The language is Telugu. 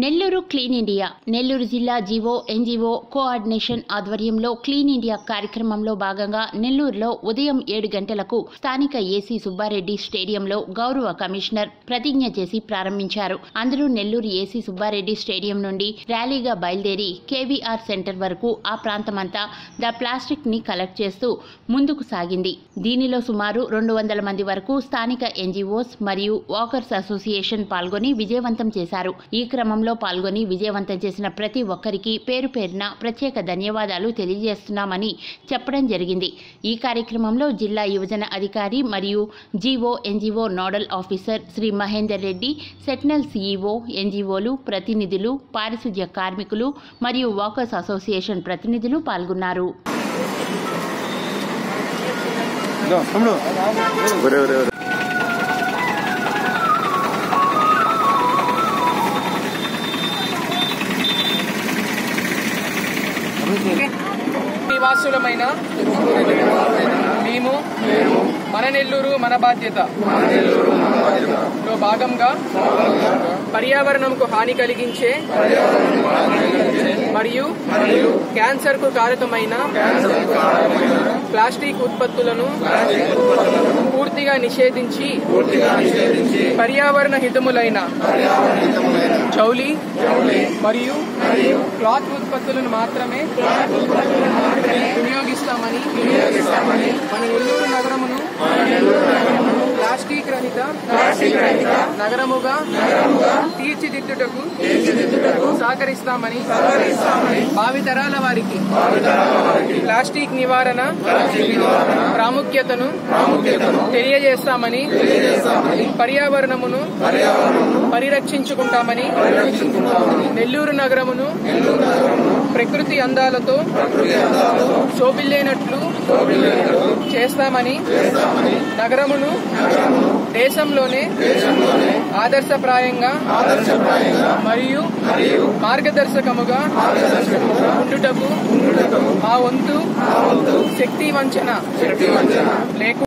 నెల్లూరు క్లీన్ ఇండియా నెల్లూరు జిల్లా జీవో ఎన్జీఓ కోఆర్డినేషన్ ఆధ్వర్యంలో క్లీన్ ఇండియా కార్యక్రమంలో భాగంగా నెల్లూరులో ఉదయం ఏడు గంటలకు స్థానిక ఏసీ సుబ్బారెడ్డి స్టేడియంలో గౌరవ కమిషనర్ ప్రతిజ్ఞ చేసి ప్రారంభించారు అందరూ నెల్లూరు ఏసీ సుబ్బారెడ్డి స్టేడియం నుండి ర్యాలీగా బయలుదేరి కేవీఆర్ సెంటర్ వరకు ఆ ప్రాంతమంతా ద ప్లాస్టిక్ ని కలెక్ట్ చేస్తూ ముందుకు సాగింది దీనిలో సుమారు రెండు వందల మంది వరకు స్థానిక ఎన్జీఓస్ మరియు వాకర్స్ అసోసియేషన్ పాల్గొని విజయవంతం చేశారు ఈ క్రమంలో పాల్గొని విజయవంతం చేసిన ప్రతి ఒక్కరికి పేరు పేరున ప్రత్యేక ధన్యవాదాలు తెలియజేస్తున్నామని చెప్పడం జరిగింది ఈ కార్యక్రమంలో జిల్లా యువజన అధికారి మరియు GO NGO nodal officer Shri Mahender Reddy సెట్నల్ సీఈఓ ఎన్జీఓలు ప్రతినిధులు పారిశుధ్య కార్మికులు మరియు వాకర్స్ అసోసియేషన్ ప్రతినిధులు పాల్గొన్నారు No, తమ్ముడు ఒరే ఒరే ఒరే నివాసులమైన మేము మన నెల్లూరు మన బాధ్యత లో భాగంగా పర్యావరణంకు హాని కలిగించే మరియు క్యాన్సర్ కు కారకమైన ప్లాస్టిక్ ఉత్పత్తులను పూర్తిగా నిషేధించి పర్యావరణ హితములైన చౌలి మరియు క్లాత్ ఉత్పత్తులను మాత్రమే వినియోగిస్తామని మన నెల్లూరు నగరమును ప్లాస్టిక్ రహిత నగరముగా తీర్చిదిద్దుటకు సహకరిస్తామని భావితరాల వారికి ప్లాస్టిక్ నివారణ ప్రాముఖ్యతను తెలియజేస్తామని పర్యావరణమును పరిరక్షించుకుంటామని నెల్లూరు నగరమును ప్రకృతి అందాలతో శోభిల్లేనట్లు చేస్తామని నగరమును దేశంలోనే ఆదర్శప్రాయంగా మరియు మార్గదర్శకముగా ఉండుటకు మా వంతు శక్తి వంచన లేకుండా